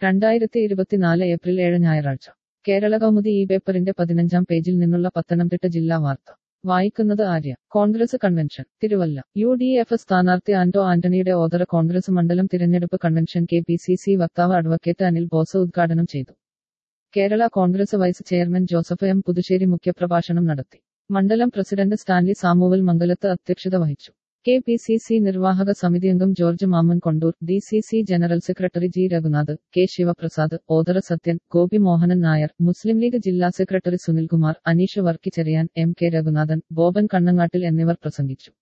രണ്ടായിരത്തി ഇരുപത്തിനാല് ഏപ്രിൽ ഏഴ് ഞായറാഴ്ച കേരള കൗമുദി ഈ പേപ്പറിന്റെ പതിനഞ്ചാം പേജിൽ നിന്നുള്ള പത്തനംതിട്ട ജില്ലാ വാർത്ത വായിക്കുന്നത് Arya Congress convention Thiruvalla U D F സ്ഥാനാർത്ഥി ആന്റോ ആന്റണിയുടെ ഓതറ കോൺഗ്രസ് മണ്ഡലം തിരഞ്ഞെടുപ്പ് convention K P C C വക്താവ് അഡ്വക്കേറ്റ് അനിൽ ബോസ് ഉദ്ഘാടനം ചെയ്തു Kerala Congress vice chairman Joseph M Puthussery മുഖ്യപ്രഭാഷണം നടത്തി മണ്ഡലം പ്രസിഡന്റ് സ്റ്റാൻലി സാമുവൽ മംഗലത്ത് അധ്യക്ഷത വഹിച്ചു കെ പി സി സി നിർവാഹക സമിതി അംഗം George Mammen Kondoor D C C general secretary G Raghunath K Sivaprasad Othara Sathyan Gopi Mohanan Nair Muslim League ജില്ലാ secretary Sunilkumar Aneesh Varkicheriyan M K Raghunathan Boban Kannangattil എന്നിവർ പ്രസംഗിച്ചു